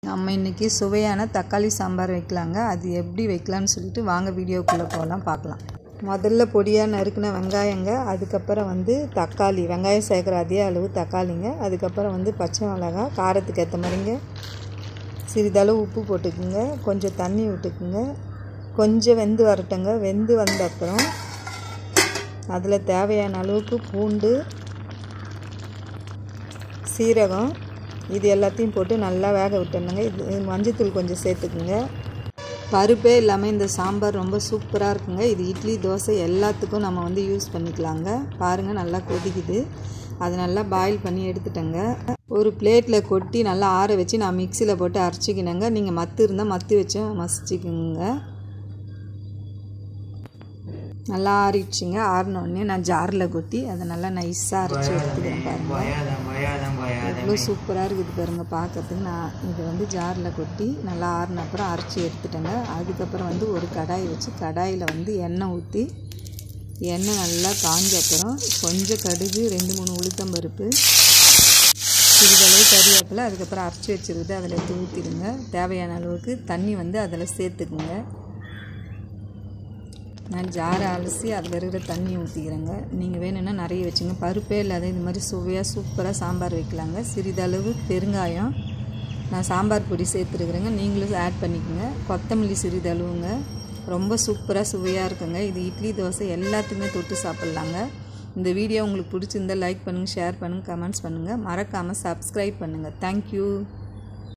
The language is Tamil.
நம்ம இன்றைக்கி சுவையான தக்காளி சாம்பார் வைக்கலாங்க அது எப்படி வைக்கலான்னு சொல்லிட்டு வாங்க வீடியோக்குள்ளே போகலாம் பார்க்கலாம் முதல்ல பொடியாக நறுக்கின வெங்காயங்க அதுக்கப்புறம் வந்து தக்காளி வெங்காயம் சேர்க்குற அதே அளவு தக்காளிங்க அதுக்கப்புறம் வந்து பச்சை மிளகாய் காரத்துக்கு ஏற்ற மாதிரிங்க சிறிதளவு உப்பு போட்டுக்குங்க கொஞ்சம் தண்ணி விட்டுக்குங்க கொஞ்சம் வெந்து வரட்டுங்க வெந்து வந்த அப்புறம் அதில் தேவையான அளவுக்கு பூண்டு சீரகம் இது எல்லாத்தையும் போட்டு நல்லா வேக விட்டுணுங்க இது மஞ்சத்தூள் கொஞ்சம் சேர்த்துக்குங்க பருப்பே இல்லாமல் இந்த சாம்பார் ரொம்ப சூப்பராக இருக்குங்க இது இட்லி தோசை எல்லாத்துக்கும் நம்ம வந்து யூஸ் பண்ணிக்கலாங்க பாருங்கள் நல்லா கொதிக்குது அது நல்லா பாயில் பண்ணி எடுத்துட்டேங்க ஒரு பிளேட்டில் கொட்டி நல்லா ஆற வச்சு நான் மிக்சியில் போட்டு அரைச்சிக்கினேங்க நீங்கள் மத்து இருந்தால் மத்து வச்சு மசிச்சுக்குங்க நல்லா ஆறிடுச்சுங்க ஆறினோடனே நான் ஜாரில் கொட்டி அதை நல்லா நைஸாக அரைச்சி எடுத்துக்கிறேன் பாருங்கள் எவ்வளோ சூப்பராக இருக்குது பாருங்கள் பார்க்கறதுக்கு நான் இதை வந்து ஜாரில் கொட்டி நல்லா ஆறின அப்புறம் அரைச்சி எடுத்துட்டேங்க அதுக்கப்புறம் வந்து ஒரு கடாய் வச்சு கடாயில் வந்து எண்ணெய் ஊற்றி எண்ணெய் நல்லா காஞ்ச அப்புறம் கொஞ்சம் கடுகு ரெண்டு மூணு உளுத்தம்பருப்பு சிறிதளவு கறிவேப்பிலை அதுக்கப்புறம் அரைச்சி வச்சுருக்குது அதில் எடுத்து ஊற்றிடுங்க தேவையான அளவுக்கு தண்ணி வந்து அதில் சேர்த்துக்குங்க நான் ஜாரை அலசி அதில் இருக்கிற தண்ணி ஊற்றிக்கிறேங்க நீங்கள் வேணும்னா நிறைய வச்சுங்க பருப்பே இல்லாத இது மாதிரி சுவையாக சூப்பராக சாம்பார் வைக்கலாங்க சிறிதளவு பெருங்காயம் நான் சாம்பார் பொடி சேர்த்துருக்குறேங்க நீங்களும் ஆட் பண்ணிக்கோங்க கொத்தமல்லி சிறிதளவுங்க ரொம்ப சூப்பராக சுவையாக இருக்குங்க இது இட்லி தோசை எல்லாத்துக்குமே தொட்டு சாப்பிட்லாங்க இந்த வீடியோ உங்களுக்கு பிடிச்சிருந்தால் லைக் பண்ணுங்கள் ஷேர் பண்ணுங்கள் கமெண்ட்ஸ் பண்ணுங்கள் மறக்காமல் சப்ஸ்கிரைப் பண்ணுங்கள் தேங்க்யூ